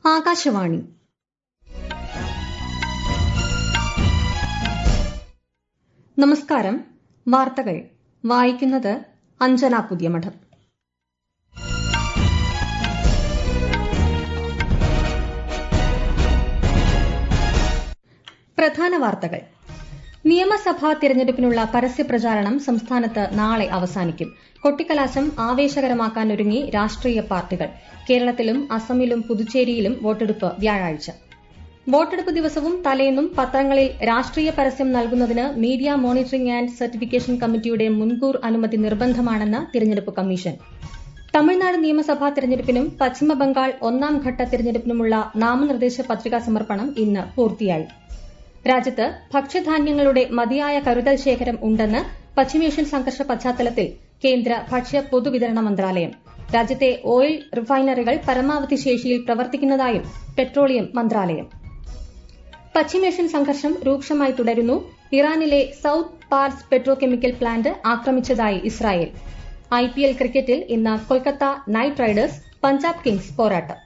ആകാശവാണി നമസ്കാരം വാർത്തകൾ വായിക്കുന്നത് അഞ്ജന പുതിയമഠം പ്രധാന വാർത്തകൾ നിയമസഭാ തിരഞ്ഞെടുപ്പിനുള്ള പരസ്യപ്രചാരണം സംസ്ഥാനത്ത് നാളെ അവസാനിക്കും കൊട്ടിക്കലാശം ആവേശകരമാക്കാൻ ഒരുങ്ങി രാഷ്ട്രീയ പാർട്ടികൾ കേരളത്തിലും അസമിലും പുതുച്ചേരിയിലും വോട്ടെടുപ്പ് വ്യാഴാഴ്ച വോട്ടെടുപ്പ് ദിവസവും തലേന്നും പത്രങ്ങളിൽ രാഷ്ട്രീയ പരസ്യം നൽകുന്നതിന് മീഡിയ മോണിറ്ററിംഗ് ആൻഡ് സർട്ടിഫിക്കേഷൻ കമ്മിറ്റിയുടെ മുൻകൂർ അനുമതി നിർബന്ധമാണെന്ന് തിരഞ്ഞെടുപ്പ് കമ്മീഷൻ തമിഴ്നാട് നിയമസഭാ തിരഞ്ഞെടുപ്പിനും പശ്ചിമബംഗാൾ ഒന്നാം ഘട്ട തിരഞ്ഞെടുപ്പിനുമുള്ള നാമനിർദ്ദേശ പത്രികാ സമർപ്പണം ഇന്ന് പൂർത്തിയായി രാജ്യത്ത് ഭക്ഷ്യധാന്യങ്ങളുടെ മതിയായ കരുതൽ ശേഖരം ഉണ്ടെന്ന് പശ്ചിമേഷ്യൻ സംഘർഷ പശ്ചാത്തലത്തിൽ കേന്ദ്ര ഭക്ഷ്യ പൊതുവിതരണ മന്ത്രാലയം രാജ്യത്തെ ഓയിൽ റിഫൈനറികൾ പരമാവധി ശേഷിയിൽ പ്രവർത്തിക്കുന്നതായും പെട്രോളിയം മന്ത്രാലയം പശ്ചിമേഷ്യൻ സംഘർഷം രൂക്ഷമായി തുടരുന്നു ഇറാനിലെ സൌത്ത് പാർസ് പെട്രോകെമിക്കൽ പ്ലാന്റ് ആക്രമിച്ചതായി ഇസ്രായേൽ ഐപിഎൽ ക്രിക്കറ്റിൽ ഇന്ന് Kolkata Knight Riders Punjab Kings പോരാട്ടം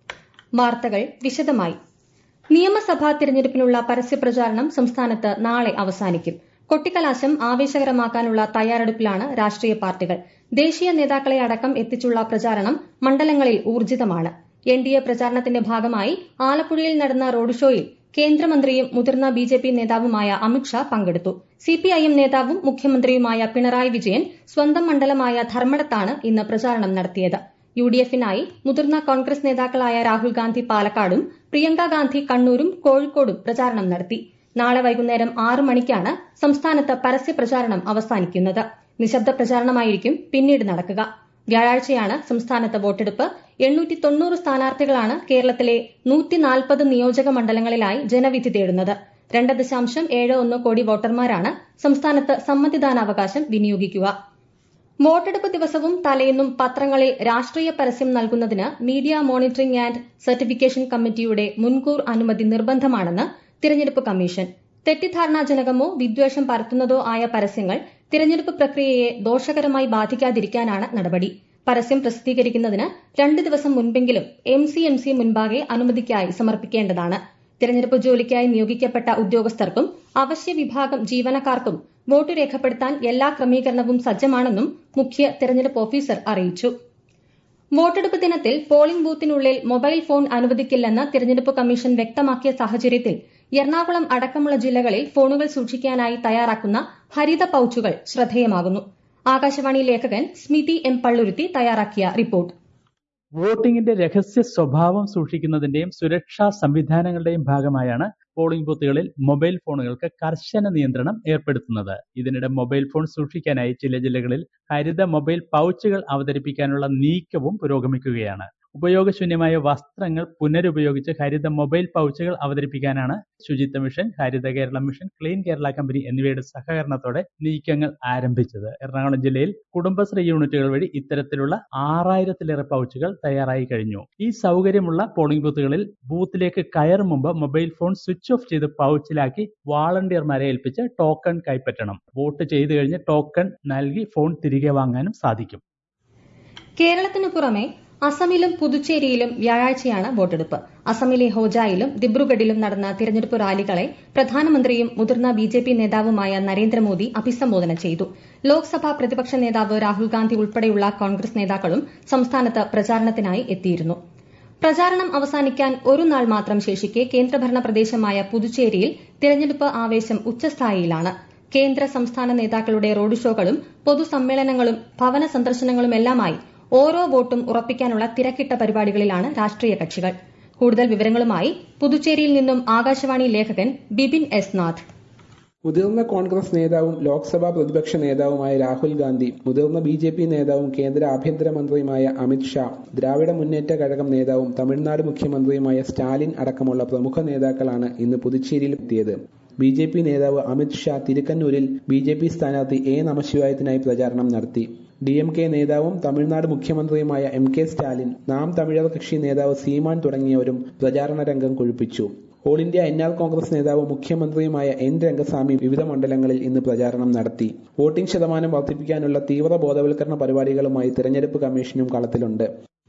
വാർത്തകൾ വിശദമായി നിയമസഭാ തിരഞ്ഞെടുപ്പിനുള്ള പരസ്യപ്രചാരണം സംസ്ഥാനത്ത് നാളെ അവസാനിക്കും കൊട്ടിക്കലാശം ആവേശകരമാക്കാനുള്ള തയ്യാറെടുപ്പിലാണ് രാഷ്ട്രീയ പാർട്ടികൾ ദേശീയ നേതാക്കളെ അടക്കം എത്തിച്ചുള്ള പ്രചാരണം മണ്ഡലങ്ങളിൽ ഊർജിതമാണ് എൻ ഡി എ പ്രചാരണത്തിന്റെ ഭാഗമായി ആലപ്പുഴയിൽ നടന്ന റോഡ് ഷോയിൽ കേന്ദ്രമന്ത്രിയും മുതിർന്ന ബി ജെ പി നേതാവുമായ അമിത്ഷാ പങ്കെടുത്തു സിപിഐഎം നേതാവും മുഖ്യമന്ത്രിയുമായ പിണറായി വിജയൻ സ്വന്തം മണ്ഡലമായ ധർമ്മടത്താണ് ഇന്ന് പ്രചാരണം നടത്തിയത് യു ഡി എഫിനായി മുതിർന്ന കോൺഗ്രസ് നേതാക്കളായ രാഹുൽ ഗാന്ധി പാലക്കാടും പ്രിയങ്ക ഗാന്ധി കണ്ണൂരും കോഴിക്കോടും പ്രചാരണം നടത്തി നാളെ വൈകുന്നേരം ആറ് മണിക്കാണ് സംസ്ഥാനത്ത് പരസ്യപ്രചാരണം അവസാനിക്കുന്നത് നിശബ്ദ പ്രചാരണമായിരിക്കും പിന്നീട് നടക്കുക വ്യാഴാഴ്ചയാണ് സംസ്ഥാനത്ത് വോട്ടെടുപ്പ് എണ്ണൂറ്റി തൊണ്ണൂറ് സ്ഥാനാർത്ഥികളാണ് കേരളത്തിലെ നൂറ്റി നാൽപ്പത് നിയോജക മണ്ഡലങ്ങളിലായി ജനവിധി തേടുന്നത് രണ്ട് ദശാംശം ഏഴ് ഒന്ന് കോടി വോട്ടർമാരാണ് സംസ്ഥാനത്ത് സമ്മതിദാനാവകാശം വിനിയോഗിക്കുക വോട്ടെടുപ്പ് ദിവസവും തലേന്നും പത്രങ്ങളിൽ രാഷ്ട്രീയ പരസ്യം നൽകുന്നതിന് മീഡിയ മോണിറ്ററിംഗ് ആൻഡ് സർട്ടിഫിക്കേഷൻ കമ്മിറ്റിയുടെ മുൻകൂർ അനുമതി നിർബന്ധമാണെന്ന് തിരഞ്ഞെടുപ്പ് കമ്മീഷൻ തെറ്റിദ്ധാരണാജനകമോ വിദ്വേഷം പരത്തുന്നതോ ആയ പരസ്യങ്ങൾ തിരഞ്ഞെടുപ്പ് പ്രക്രിയയെ ദോഷകരമായി ബാധിക്കാതിരിക്കാനാണ് നടപടി പരസ്യം പ്രസിദ്ധീകരിക്കുന്നതിന് രണ്ട് ദിവസം മുൻപെങ്കിലും എം സി എം സി മുൻപാകെ അനുമതിക്കായി സമർപ്പിക്കേണ്ടതാണ് തിരഞ്ഞെടുപ്പ് ജോലിക്കായി നിയോഗിക്കപ്പെട്ട ഉദ്യോഗസ്ഥർക്കും അവശ്യ വിഭാഗം ജീവനക്കാർക്കും വോട്ട് രേഖപ്പെടുത്താൻ എല്ലാ ക്രമീകരണവും സജ്ജമാണെന്നും മുഖ്യ തെരഞ്ഞെടുപ്പ് ഓഫീസർ അറിയിച്ചു വോട്ടെടുപ്പ് ദിനത്തിൽ പോളിംഗ് ബൂത്തിനുള്ളിൽ മൊബൈൽ ഫോൺ അനുവദിക്കില്ലെന്ന് തിരഞ്ഞെടുപ്പ് കമ്മീഷൻ വ്യക്തമാക്കിയ സാഹചര്യത്തിൽ എറണാകുളം അടക്കമുള്ള ജില്ലകളിൽ ഫോണുകൾ സൂക്ഷിക്കാനായി തയ്യാറാക്കുന്ന ഹരിത പൌച്ചുകൾ ശ്രദ്ധേയമാകുന്നു ആകാശവാണി ലേഖകൻ സ്മിതി എം പള്ളുരുത്തി തയ്യാറാക്കിയ റിപ്പോർട്ട് വോട്ടിംഗിന്റെ രഹസ്യ സ്വഭാവം സൂക്ഷിക്കുന്നതിന്റെയും സുരക്ഷാ സംവിധാനങ്ങളുടെയും ഭാഗമായാണ് പോളിംഗ് ബൂത്തുകളിൽ മൊബൈൽ ഫോണുകൾക്ക് കർശന നിയന്ത്രണം ഏർപ്പെടുത്തുന്നത് ഇതിനിടെ മൊബൈൽ ഫോൺ സൂക്ഷിക്കാനായി ചില ജില്ലകളിൽ ഹരിത മൊബൈൽ പൌച്ചുകൾ അവതരിപ്പിക്കാനുള്ള നീക്കവും പുരോഗമിക്കുകയാണ് ഉപയോഗശൂന്യമായ വസ്ത്രങ്ങൾ പുനരുപയോഗിച്ച് ഹരിത മൊബൈൽ പൌച്ചുകൾ അവതരിപ്പിക്കാനാണ് ശുചിത്വ മിഷൻ ഹരിത Kerala mission clean Kerala company എന്നിവയുടെ സഹകരണത്തോടെ നീക്കങ്ങൾ ആരംഭിച്ചത് എറണാകുളം ജില്ലയിൽ കുടുംബശ്രീ യൂണിറ്റുകൾ വഴി ഇത്തരത്തിലുള്ള ആറായിരത്തിലേറെ പൌച്ചുകൾ തയ്യാറായി കഴിഞ്ഞു ഈ സൗകര്യമുള്ള പോളിംഗ് ബൂത്തുകളിൽ ബൂത്തിലേക്ക് കയറും മുമ്പ് മൊബൈൽ ഫോൺ സ്വിച്ച് ഓഫ് ചെയ്ത് പൌച്ചിലാക്കി വാളണ്ടിയർമാരെ ഏൽപ്പിച്ച് ടോക്കൺ കൈപ്പറ്റണം വോട്ട് ചെയ്തു കഴിഞ്ഞ് ടോക്കൺ നൽകി ഫോൺ തിരികെ വാങ്ങാനും സാധിക്കും കേരളത്തിനു പുറമെ അസമിലും പുതുച്ചേരിയിലും വ്യാഴാഴ്ചയാണ് വോട്ടെടുപ്പ് അസമിലെ ഹോജായിലും ദിബ്രുഗഡിലും നടന്ന തിരഞ്ഞെടുപ്പ് റാലികളെ പ്രധാനമന്ത്രിയും മുതിർന്ന ബി ജെ പി നേതാവുമായ നരേന്ദ്രമോദി അഭിസംബോധന ചെയ്തു ലോക്സഭാ പ്രതിപക്ഷ നേതാവ് രാഹുൽ ഗാന്ധി ഉൾപ്പെടെയുള്ള കോൺഗ്രസ് നേതാക്കളും സംസ്ഥാനത്ത് പ്രചാരണത്തിനായി എത്തിയിരുന്നു പ്രചാരണം അവസാനിക്കാൻ ഒരു നാൾ മാത്രം ശേഷിക്കെ കേന്ദ്രഭരണ പ്രദേശമായ പുതുച്ചേരിയിൽ തിരഞ്ഞെടുപ്പ് ആവേശം ഉച്ചസ്ഥായിയിലാണ് കേന്ദ്ര സംസ്ഥാന നേതാക്കളുടെ റോഡ് ഷോകളും പൊതുസമ്മേളനങ്ങളും ഭവന സന്ദർശനങ്ങളുമെല്ലാമായി ഓരോ വോട്ടും ഉറപ്പിക്കാനുള്ള തിരക്കിട്ട പരിപാടികളിലാണ് രാഷ്ട്രീയ കക്ഷികൾ കൂടുതൽ വിവരങ്ങളുമായി പുതുച്ചേരിയിൽ നിന്നും ആകാശവാണി ലേഖകൻ ബിപിൻ എസ് നാഥ് മുതിർന്ന കോൺഗ്രസ് നേതാവും ലോക്സഭാ പ്രതിപക്ഷ നേതാവുമായ രാഹുൽ ഗാന്ധി മുതിർന്ന ബി ജെ പി നേതാവും കേന്ദ്ര ആഭ്യന്തരമന്ത്രിയുമായ അമിത് ഷാ ദ്രാവിഡ മുന്നേറ്റ കഴകം നേതാവും തമിഴ്നാട് മുഖ്യമന്ത്രിയുമായ സ്റ്റാലിൻ അടക്കമുള്ള പ്രമുഖ നേതാക്കളാണ് ഇന്ന് പുതുച്ചേരിയിൽ എത്തിയത് ബി ജെ പി നേതാവ് അമിത് ഷാ തിരുക്കന്നൂരിൽ ബി ജെ പി സ്ഥാനാർത്ഥി എ നമശിവായത്തിനായി പ്രചാരണം നടത്തി ഡി എം കെ നേതാവും തമിഴ്നാട് മുഖ്യമന്ത്രിയുമായ എം കെ സ്റ്റാലിൻ നാം തമിഴർ കക്ഷി നേതാവ് സീമാൻ തുടങ്ങിയവരും പ്രചാരണ രംഗം കൊഴുപ്പിച്ചു All India N R Congress നേതാവും മുഖ്യമന്ത്രിയുമായ എൻ രംഗസ്വാമി വിവിധ മണ്ഡലങ്ങളിൽ ഇന്ന് പ്രചാരണം നടത്തി വോട്ടിംഗ് ശതമാനം വർദ്ധിപ്പിക്കാനുള്ള തീവ്ര ബോധവൽക്കരണ പരിപാടികളുമായി തെരഞ്ഞെടുപ്പ് കമ്മീഷനും കളത്തിലുണ്ട്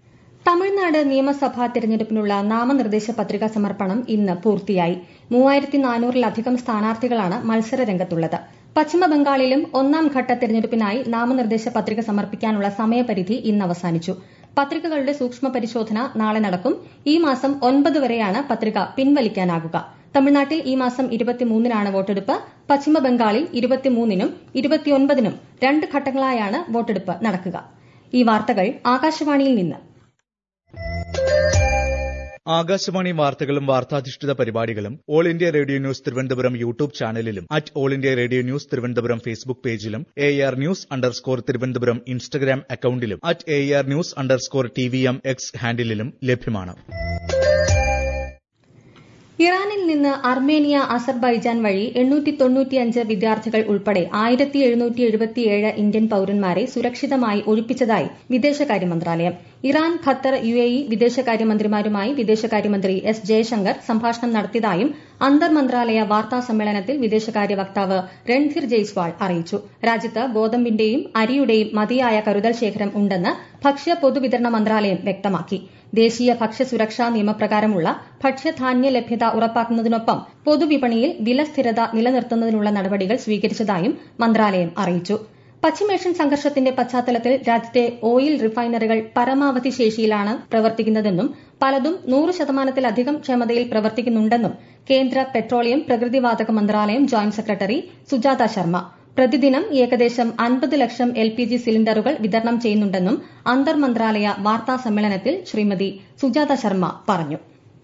തമിഴ്നാട് നിയമസഭാ തെരഞ്ഞെടുപ്പിനുള്ള നാമനിർദ്ദേശ പത്രികാ സമർപ്പണം ഇന്ന് പൂർത്തിയായി മൂവായിരത്തി നാനൂറിലധികം സ്ഥാനാർത്ഥികളാണ് മത്സര രംഗത്തുള്ളത് പശ്ചിമബംഗാളിലും ഒന്നാം ഘട്ട തെരഞ്ഞെടുപ്പിനായി നാമനിർദ്ദേശ പത്രിക സമർപ്പിക്കാനുള്ള സമയപരിധി ഇന്ന് അവസാനിച്ചു പത്രികകളുടെ സൂക്ഷ്മ പരിശോധന നാളെ നടക്കും ഈ മാസം ഒൻപത് വരെയാണ് പത്രിക പിൻവലിക്കാനാകുക തമിഴ്നാട്ടിൽ ഈ മാസം ഇരുപത്തിമൂന്നിനാണ് വോട്ടെടുപ്പ് പശ്ചിമബംഗാളിൽ ഇരുപത്തിമൂന്നിനും ഇരുപത്തിയൊൻപതിനും രണ്ട് ഘട്ടങ്ങളായാണ് വോട്ടെടുപ്പ് നടക്കുക ഈ വാർത്തകൾ ആകാശവാണിയിൽ നിന്ന് ആകാശവാണി വാർത്തകളും വാർത്താധിഷ്ഠിത പരിപാടികളും All India Radio news Thiruvananthapuram YouTube ചാനലിലും at All India Radio news Thiruvananthapuram Facebook പേജിലും A R news underscore Thiruvananthapuram Instagram അക്കൌണ്ടിലും at A R news underscore T V M X ഹാൻഡിലും ലഭ്യമാണ് ഇറാനിൽ നിന്ന് അർമേനിയ അസർബൈജാൻ വഴി എണ്ണൂറ്റി തൊണ്ണൂറ്റിയഞ്ച് വിദ്യാർത്ഥികൾ ഉൾപ്പെടെ ആയിരത്തി എഴുന്നൂറ്റി എഴുപത്തിയേഴ് ഇന്ത്യൻ പൌരന്മാരെ സുരക്ഷിതമായി ഒഴിപ്പിച്ചതായി വിദേശകാര്യ മന്ത്രാലയം Iran Qatar U A E വിദേശകാര്യമന്ത്രിമാരുമായി വിദേശകാര്യമന്ത്രി എസ് ജയശങ്കർ സംഭാഷണം നടത്തിയതായും അന്തർ മന്ത്രാലയ വാർത്താ സമ്മേളനത്തിൽ വിദേശകാര്യ വക്താവ് രൺധീർ ജയ്സ്വാൾ അറിയിച്ചു രാജ്യത്ത് ഗോതമ്പിന്റെയും അരിയുടെയും മതിയായ കരുതൽ ശേഖരം ഉണ്ടെന്ന് ഭക്ഷ്യ പൊതുവിതരണ മന്ത്രാലയം വ്യക്തമാക്കി ദേശീയ ഭക്ഷ്യസുരക്ഷാ നിയമപ്രകാരമുള്ള ഭക്ഷ്യധാന്യ ലഭ്യത ഉറപ്പാക്കുന്നതിനൊപ്പം പൊതുവിപണിയിൽ വില സ്ഥിരത നിലനിർത്തുന്നതിനുള്ള നടപടികൾ സ്വീകരിച്ചതായും മന്ത്രാലയം അറിയിച്ചു പശ്ചിമേഷ്യൻ സംഘർഷത്തിന്റെ പശ്ചാത്തലത്തിൽ രാജ്യത്തെ ഓയിൽ റിഫൈനറികൾ പരമാവധി ശേഷിയിലാണ് പ്രവർത്തിക്കുന്നതെന്നും പലതും നൂറ് ശതമാനത്തിലധികം ക്ഷമതയിൽ പ്രവർത്തിക്കുന്നുണ്ടെന്നും കേന്ദ്ര പെട്രോളിയം പ്രകൃതിവാതക മന്ത്രാലയം ജോയിന്റ് സെക്രട്ടറി സുജാത ശർമ്മ പ്രതിദിനം ഏകദേശം അൻപത് ലക്ഷം എൽ പി ജി സിലിണ്ടറുകൾ വിതരണം ചെയ്യുന്നുണ്ടെന്നും അന്തർ മന്ത്രാലയ വാർത്താ സമ്മേളനത്തിൽ ശ്രീമതി സുജാത ശർമ്മ പറഞ്ഞു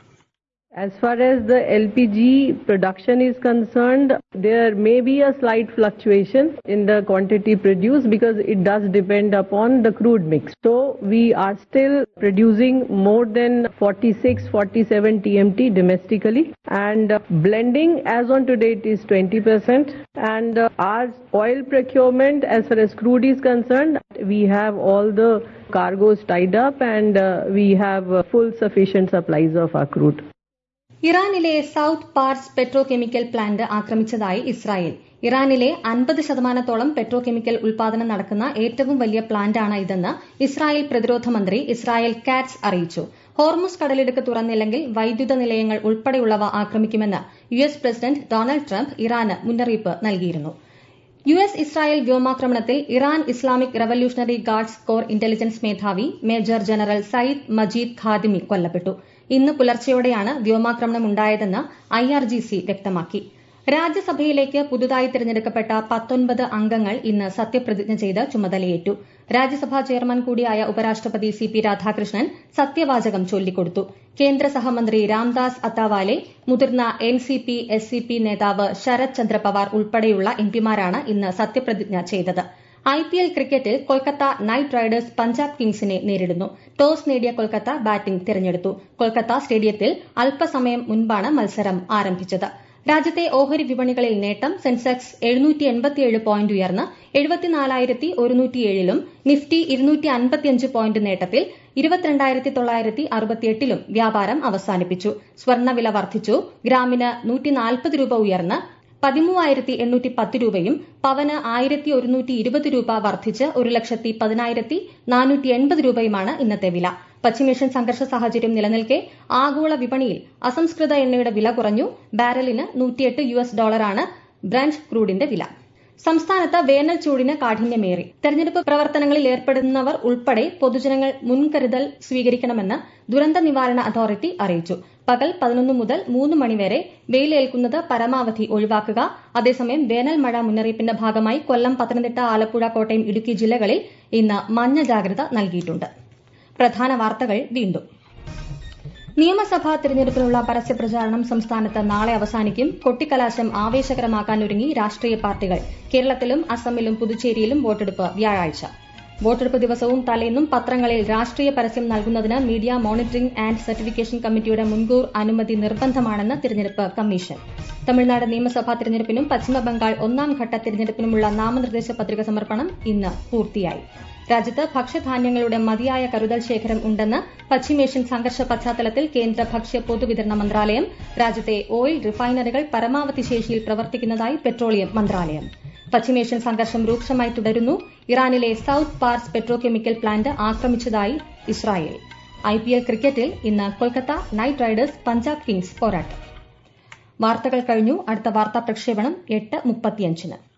As far as the LPG production is concerned, there may be a slight fluctuation in the quantity produced because it does depend upon the crude mix. So we are still producing more than 46, 47 TMT domestically and uh, blending as on today it is 20% and uh, our oil procurement as far as crude is concerned, we have all the cargoes tied up and uh, we have uh, full sufficient supplies of our crude. ഇറാനിലെ South Pars petrochemical plant ആക്രമിച്ചതായി Israel ഇറാനിലെ അൻപത് ശതമാനത്തോളം petro chemical ഉൽപാദനം നടക്കുന്ന ഏറ്റവും വലിയ പ്ലാന്റാണ് ഇതെന്ന് ഇസ്രായേൽ പ്രതിരോധ മന്ത്രി ഇസ്രായേൽ കാറ്റ്സ് അറിയിച്ചു ഹോർമുസ് കടലിടുക്ക് തുറന്നില്ലെങ്കിൽ വൈദ്യുത നിലയങ്ങൾ ഉൾപ്പെടെയുള്ളവ ആക്രമിക്കുമെന്ന് U S president Donald Trump ഇറാന് മുന്നറിയിപ്പ് നൽകിയിരുന്നു യു എസ് ഇസ്രായേൽ വ്യോമാക്രമണത്തിൽ Iran Islamic Revolutionary Guards Corps intelligence മേധാവി major general Sayyid Majid Khademi കൊല്ലപ്പെട്ടു ഇന്ന് പുലർച്ചെയോടെയാണ് വ്യോമാക്രമണം ഉണ്ടായതെന്ന് ഐ ആർ ജി സി വ്യക്തമാക്കി രാജ്യസഭയിലേക്ക് പുതുതായി തിരഞ്ഞെടുക്കപ്പെട്ട പത്തൊൻപത് അംഗങ്ങൾ ഇന്ന് സത്യപ്രതിജ്ഞ ചെയ്ത് ചുമതലയേറ്റു രാജ്യസഭാ ചെയർമാൻ കൂടിയായ ഉപരാഷ്ട്രപതി സി പി രാധാകൃഷ്ണൻ സത്യവാചകം ചൊല്ലിക്കൊടുത്തു കേന്ദ്ര സഹമന്ത്രി രാംദാസ് അത്താവാലെ മുതിർന്ന N C P S C P നേതാവ് ശരത് ചന്ദ്ര പവാർ ഉൾപ്പെടെയുള്ള എംപിമാരാണ് ഇന്ന് സത്യപ്രതിജ്ഞ ചെയ്തത് ഐ പി എൽ ക്രിക്കറ്റിൽ കൊൽക്കത്ത നൈറ്റ് റൈഡേഴ്സ് പഞ്ചാബ് കിങ്സിനെ നേരിടുന്നു ടോസ് നേടിയ കൊൽക്കത്ത ബാറ്റിംഗ് തിരഞ്ഞെടുത്തു കൊൽക്കത്ത സ്റ്റേഡിയത്തിൽ അല്പസമയം മുൻപാണ് മത്സരം ആരംഭിച്ചത് രാജ്യത്തെ ഓഹരി വിപണികളിൽ നേട്ടം സെൻസെക്സ് എഴുന്നൂറ്റി എൺപത്തിയേഴ് പോയിന്റ് ഉയർന്ന് എഴുപത്തിനാലായിരത്തി ഒരുന്നൂറ്റിയേഴിലും നിഫ്റ്റി ഇരുന്നൂറ്റി അൻപത്തിയഞ്ച് പോയിന്റ് നേട്ടത്തിൽ ഇരുപത്തിരണ്ടായിരത്തി തൊള്ളായിരത്തി അറുപത്തിയെട്ടിലും വ്യാപാരം അവസാനിപ്പിച്ചു സ്വർണ്ണവില വർദ്ധിച്ചു ഗ്രാമിന് നൂറ്റി നാൽപ്പത് രൂപ ഉയർന്ന് പതിമൂവായിരത്തി എണ്ണൂറ്റി പത്ത് രൂപയും പവന് ആയിരത്തി ഒരുന്നൂറ്റി ഇരുപത് രൂപ വർദ്ധിച്ച് ഒരു ലക്ഷത്തി പതിനായിരത്തി നാനൂറ്റി എൺപത് രൂപയുമാണ് ഇന്നത്തെ വില പശ്ചിമേഷ്യൻ സംഘർഷ സാഹചര്യം നിലനിൽക്കെ ആഗോള വിപണിയിൽ അസംസ്കൃത എണ്ണയുടെ വില കുറഞ്ഞു ബാരലിന് നൂറ്റിയെട്ട് യു എസ് ഡോളറാണ് ബ്രന്റ് ക്രൂഡിന്റെ വില സംസ്ഥാനത്ത് വേനൽ ചൂടിന് കാഠിന്യമേറി തെരഞ്ഞെടുപ്പ് പ്രവർത്തനങ്ങളിൽ ഏർപ്പെടുന്നവർ ഉൾപ്പെടെ പൊതുജനങ്ങൾ മുൻകരുതൽ സ്വീകരിക്കണമെന്ന് ദുരന്ത നിവാരണ അതോറിറ്റി അറിയിച്ചു പകൽ പതിനൊന്ന് മുതൽ മൂന്ന് മണിവരെ വെയിലേൽക്കുന്നത് പരമാവധി ഒഴിവാക്കുക അതേസമയം വേനൽ മഴ മുന്നറിയിപ്പിന്റെ ഭാഗമായി കൊല്ലം പത്തനംതിട്ട ആലപ്പുഴ കോട്ടയം ഇടുക്കി ജില്ലകളിൽ ഇന്ന് മഞ്ഞ ജാഗ്രത നൽകിയിട്ടുണ്ട് പ്രധാന വാർത്തകൾ വീണ്ടും നിയമസഭാ തെരഞ്ഞെടുപ്പിനുള്ള പരസ്യപ്രചാരണം സംസ്ഥാനത്ത് നാളെ അവസാനിക്കും കൊട്ടിക്കലാശം ആവേശകരമാക്കാൻ ഒരുങ്ങി രാഷ്ട്രീയ പാർട്ടികൾ കേരളത്തിലും അസമിലും പുതുച്ചേരിയിലും വോട്ടെടുപ്പ് വ്യാഴാഴ്ച വോട്ടെടുപ്പ് ദിവസവും തലേന്നും പത്രങ്ങളിൽ രാഷ്ട്രീയ പരസ്യം നൽകുന്നതിന് മീഡിയ മോണിറ്ററിംഗ് ആൻഡ് സർട്ടിഫിക്കേഷൻ കമ്മിറ്റിയുടെ മുൻകൂർ അനുമതി നിർബന്ധമാണെന്ന് തിരഞ്ഞെടുപ്പ് കമ്മീഷൻ തമിഴ്നാട് നിയമസഭാ തിരഞ്ഞെടുപ്പിനും പശ്ചിമബംഗാൾ ഒന്നാം ഘട്ട തിരഞ്ഞെടുപ്പിനുമുള്ള നാമനിർദ്ദേശ പത്രിക സമർപ്പണം ഇന്ന് പൂർത്തിയായി രാജ്യത്ത് ഭക്ഷ്യധാന്യങ്ങളുടെ മതിയായ കരുതൽ ശേഖരം ഉണ്ടെന്ന് പശ്ചിമേഷ്യൻ സംഘർഷ പശ്ചാത്തലത്തിൽ കേന്ദ്ര ഭക്ഷ്യ പൊതുവിതരണ മന്ത്രാലയം രാജ്യത്തെ ഓയിൽ റിഫൈനറികൾ പരമാവധി ശേഷിയിൽ പ്രവർത്തിക്കുന്നതായി പെട്രോളിയം മന്ത്രാലയം പശ്ചിമേഷ്യൻ സംഘർഷം രൂക്ഷമായി തുടരുന്നു ഇറാനിലെ സൌത്ത് പാർസ് പെട്രോകെമിക്കൽ പ്ലാന്റ് ആക്രമിച്ചതായി ഇസ്രായേൽ ഐപിഎൽ ക്രിക്കറ്റിൽ ഇന്ന് Kolkata Knight Riders Punjab Kings പോരാട്ടം വാർത്തകൾ കഴിഞ്ഞു അടുത്ത വാർത്താ പ്രക്ഷേപണം എട്ട് മുപ്പത്തിയഞ്ചിന്